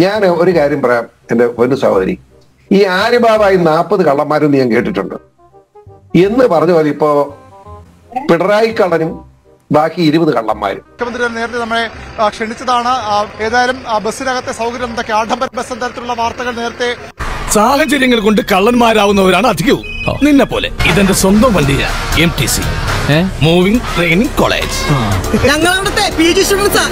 ഞാൻ ഒരു കാര്യം പറയാം എന്റെ പൊന്നു സഹോദരി ഈ ആര്യബാബായി നാൽപ്പത് കള്ളന്മാരെന്ന് ഞാൻ കേട്ടിട്ടുണ്ട് എന്ന് പറഞ്ഞ പോലെ ഇപ്പോ പിണറായി കള്ളനും ബാക്കി ഇരുപത് കള്ളന്മാരും മുഖ്യമന്ത്രി തന്നെ നേരത്തെ നമ്മളെ ആ, ക്ഷണിച്ചതാണ് ആ, ഏതായാലും ആ, ബസ്സിനകത്തെ സൗകര്യം എന്തൊക്കെ ആഡംബര ബസ് എന്ന തരത്തിലുള്ള വാർത്തകൾ നേരത്തെ സാഹചര്യങ്ങൾ കൊണ്ട് കള്ളന്മാരാവുന്നവരാണ് അധികവും നിന്നെ പോലെ ഇതെന്റെ സ്വന്തം വണ്ടിയാ M T C moving training college ഞങ്ങളവിടുത്തെ പി ജി സ്റ്റുഡൻസാ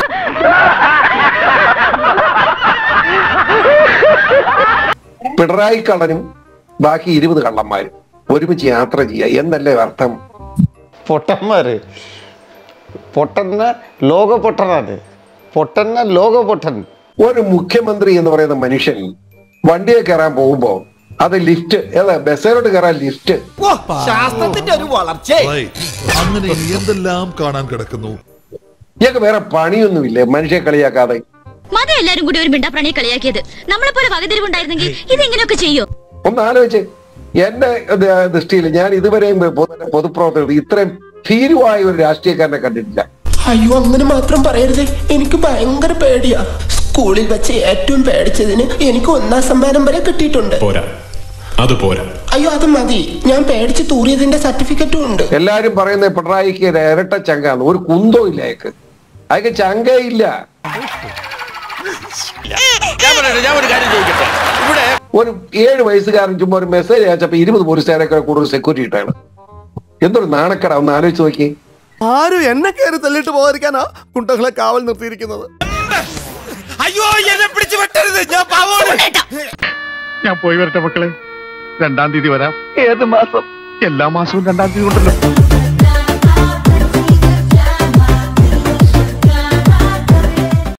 പിണറായി കള്ളനും ബാക്കി ഇരുപത് കള്ളന്മാരും ഒരുമിച്ച് യാത്ര ചെയ്യുക എന്നല്ലേ അർത്ഥം പൊട്ടന്മാര് പൊട്ടന്ന ലോക പൊട്ടനാണ് പൊട്ടന്ന ലോക പൊട്ടൻ ഒരു മുഖ്യമന്ത്രി എന്ന് പറയുന്ന മനുഷ്യൻ വണ്ടിയെ കയറാൻ പോകുമ്പോ അത് ലിഫ്റ്റ് ഏതാ ബസ്സിലോട്ട് കയറാൻ ലിഫ്റ്റ് ശാസ്ത്രത്തിന്റെ ഒരു വളർച്ച അങ്ങനെ ഇനി എന്തെല്ലാം കാണാൻ കിടക്കുന്നു ഇയാൾക്ക് വേറെ പണിയൊന്നുമില്ലേ മനുഷ്യ കളിയാക്കാതെ മതം എല്ലാരും കൂടി ഒരു മിണ്ടാപ്രാണിയെ കളിയാക്കിയത് നമ്മളെ പോലെ വകതിരിവുണ്ടായിരുന്നെങ്കിൽ ഇതെങ്ങനെയൊക്കെ ചെയ്യോ ഒന്ന് ആലോചിച്ച് എന്റെ ഇത് ദൃഷ്ടിയിൽ ഞാൻ ഇതുവരെയും പൊതു- പൊതുപ്രവർത്തകർ ഇത്രയും ഭീരുവായ ഒരു രാഷ്ട്രീയക്കാരനെ കണ്ടിട്ടില്ല അയ്യോ അങ്ങനെ മാത്രം പറയരുത് എനിക്ക് ഭയങ്കര പേടിയാ സ്കൂളിൽ വെച്ച് ഏറ്റവും പേടിച്ചതിന് എനിക്ക് ഒന്നാം സമ്മാനം വരെ കിട്ടിയിട്ടുണ്ട് പോരാ അത് പോരാ അയ്യോ അത് മതി ഞാൻ പേടിച്ച് തൂറിയതിന്റെ സർട്ടിഫിക്കറ്റും ഉണ്ട് എല്ലാരും പറയുന്നത് പിണറായിക്ക് ഒരു ഇരട്ട ചങ്കാന്ന് ഒരു കുന്തോ ഇല്ല അയക്ക് അയക്ക് ചങ്കേ ഇല്ല ഒരു ഏഴ് വയസ്സുകാരൻ ചുമ്മാ ഒരു മെസ്സേജ് അയച്ചപ്പോ ഇരുപത് പോലീസുകാരൊക്കെ കൂടുതൽ സെക്യൂരിറ്റി ഇട്ടാണ് എന്തൊരു നാണക്കട ഒന്ന് ആലോചിച്ച് നോക്കി ആരും എന്നെ കയറി തള്ളിട്ട് പോകാതിരിക്കാനാ കുണ്ടകളെ കാവൽ നിർത്തിയിരിക്കുന്നത് അയ്യോ എന്നെ പിടിച്ചു വെട്ടരുത് ഞാൻ പാവോട് ഞാൻ പോയി വരട്ടെ മക്കളെ രണ്ടാം തീയതി വരാം ഏത് മാസം എല്ലാ മാസവും രണ്ടാം തീയതി ഉണ്ടല്ലോ